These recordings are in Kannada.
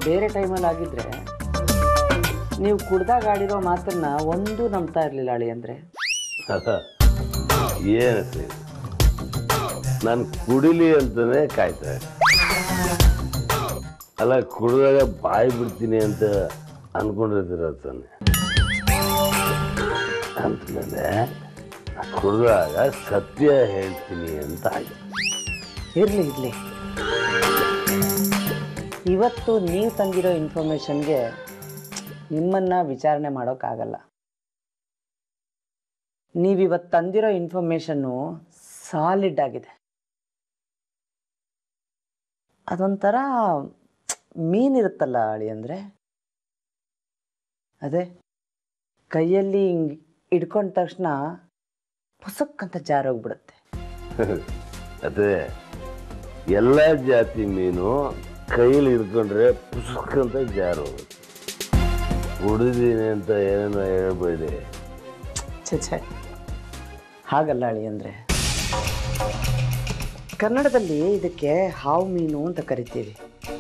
ಬೇರೆ ಟೈಮಲ್ಲಿ ಆಗಿದ್ರೆ ನೀವು ಕುಡ್ದಾಗ ಆಡಿರೋ ಮಾತನ್ನ ಒಂದೂ ನಂಬ್ತಾ ಇರಲಿಲ್ಲ ಅಳಿ ಅಂದರೆ ಏನತ್ತೆ ನಾನು ಕುಡಿಲಿ ಅಂತಾನೆ ಕಾಯ್ತಾ ಇದ್ದೆ. ಅಲ್ಲ ಕುಡಿದಾಗ ಬಾಯಿ ಬಿಡ್ತೀನಿ ಅಂತ ಅನ್ಕೊಂಡಿರ್ತೀರ ತಾನೆ ಅಂದ್ಮೇಲೆ ಕುಡಿದಾಗ ಸತ್ಯ ಹೇಳ್ತೀನಿ ಅಂತ ಆಯ್ತು ಇರಲಿ ಇರಲಿ ಇವತ್ತು ನೀವು ತಂದಿರೋ ಇನ್ಫಾರ್ಮೇಷನ್ಗೆ ನಿಮ್ಮನ್ನು ವಿಚಾರಣೆ ಮಾಡೋಕ್ಕಾಗಲ್ಲ ನೀವಿವತ್ತು ತಂದಿರೋ ಇನ್ಫಾರ್ಮೇಷನ್ನು ಸಾಲಿಡ್ ಆಗಿದೆ ಅದೊಂಥರ ಮೀನಿರುತ್ತಲ್ಲ ಅಳಿ ಅಂದರೆ ಅದೇ ಕೈಯಲ್ಲಿ ಹಿಂಗೆ ಹಿಡ್ಕೊಂಡ ತಕ್ಷಣ ಪುಸಕ್ ಅಂತ ಜಾರೋಗ್ಬಿಡುತ್ತೆ ಅದೇ ಎಲ್ಲ ಜಾತಿ ಮೀನು ಕೈಯಲ್ಲಿ ಹಿಡ್ಕೊಂಡ್ರೆ ಪುಸ್ತಕ ಅಂತ ಜಾರು ಹೋಗುತ್ತೆ ಕುಡಿದೀನಿ ಅಂತ ಏನೇನೋ ಹೇಳ್ಬೇಡಿ ಛೆ ಛೆ ಹಾಗಲ್ಲ ಅಳಿ ಅಂದರೆ ಕನ್ನಡದಲ್ಲಿ ಇದಕ್ಕೆ ಹಾವು ಮೀನು ಅಂತ ಕರಿತೀವಿ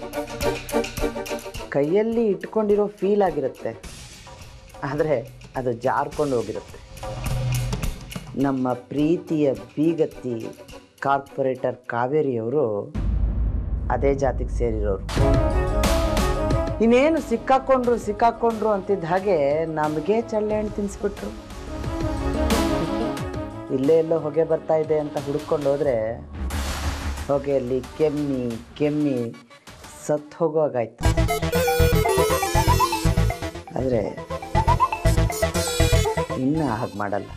ಕೈಯಲ್ಲಿ ಇಟ್ಕೊಂಡಿರೋ ಫೀಲ್ ಆಗಿರುತ್ತೆ ಆದರೆ ಅದು ಜಾರ್ಕೊಂಡು ಹೋಗಿರುತ್ತೆ ನಮ್ಮ ಪ್ರೀತಿಯ ಬೀಗತ್ತಿ ಕಾರ್ಪೊರೇಟರ್ ಕಾವೇರಿಯವರು ಅದೇ ಜಾತಿಗೆ ಸೇರಿರೋರು ಇನ್ನೇನು ಸಿಕ್ಕಾಕೊಂಡ್ರು ಸಿಕ್ಕಾಕೊಂಡ್ರು ಅಂತಿದ್ದ ಹಾಗೆ ನಮಗೆ ಚಳ್ಳೆ ಹಣ್ಣು ತಿನ್ಸ್ಬಿಟ್ರು ಇಲ್ಲೇ ಎಲ್ಲೋ ಹೊಗೆ ಬರ್ತಾ ಇದೆ ಅಂತ ಹುಡುಕೊಂಡು ಹೋದ್ರೆ ಹೊಗೆಯಲ್ಲಿ ಕೆಮ್ಮಿ ಕೆಮ್ಮಿ ಸತ್ತು ಹೋಗುವಾಗಾಯ್ತು ಆದರೆ ಇನ್ನು ಹಾಗೆ ಮಾಡಲ್ಲ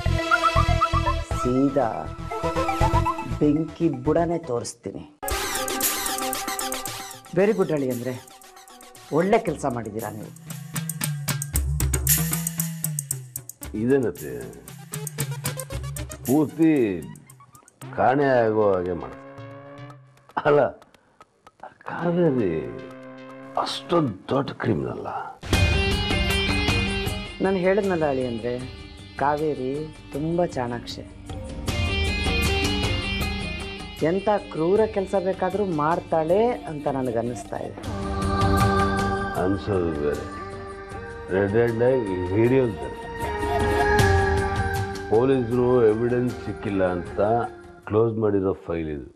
ಸೀದಾ ಬೆಂಕಿ ಬುಡನೇ ತೋರಿಸ್ತೀನಿ ವೆರಿ ಗುಡ್ ಅಳಿ ಅಂದರೆ ಒಳ್ಳೆ ಕೆಲಸ ಮಾಡಿದ್ದೀರಾ ನೀವು ಇದೇನತ್ತೆ ಪೂರ್ತಿ ಕಾಣೆ ಆಗೋ ಹಾಗೆ ಮಾಡ ಅಲ್ಲ ಕಾವೇರಿ ಅಷ್ಟೊಂದು ದೊಡ್ಡ ಕ್ರಿಮಿನಲ್ಲ ನಾನು ಹೇಳಿದ್ನಲ್ಲ ಅಳಿ ಅಂದರೆ ಕಾವೇರಿ ತುಂಬ ಚಾಣಾಕ್ಷೆ ಎಂಥ ಕ್ರೂರ ಕೆಲಸ ಬೇಕಾದರೂ ಮಾಡ್ತಾಳೆ ಅಂತ ನನಗನ್ನಿಸ್ತಾ ಇದೆ ಅನ್ಸೋದು ಬೇರೆ ರೆಡ್ ರೆಡ್ ಆಗಿ ಹಿಡಿಯೋದು ಬೇರೆ ಪೊಲೀಸರು ಎವಿಡೆನ್ಸ್ ಸಿಕ್ಕಿಲ್ಲ ಅಂತ ಕ್ಲೋಸ್ ಮಾಡಿರೋ ಫೈಲ್ ಇದು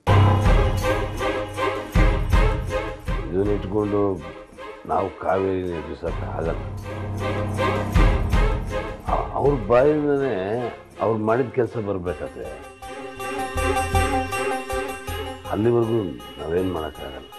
ಇದನ್ನ ಇಟ್ಕೊಂಡು ನಾವು ಕಾವೇರಿನ ಎದುರಿಸೋಕ್ಕಾಗಲ್ಲ ಅ- ಅವ್ರ ಬಾಯಿಂದನೇ ಅವ್ರು ಮಾಡಿದ ಕೆಲಸ ಬರಬೇಕಾದ್ರೆ ಅಲ್ಲಿವರೆಗೂ ನಾವೇನು ಮಾಡೋಕ್ಕಾಗಲ್ಲ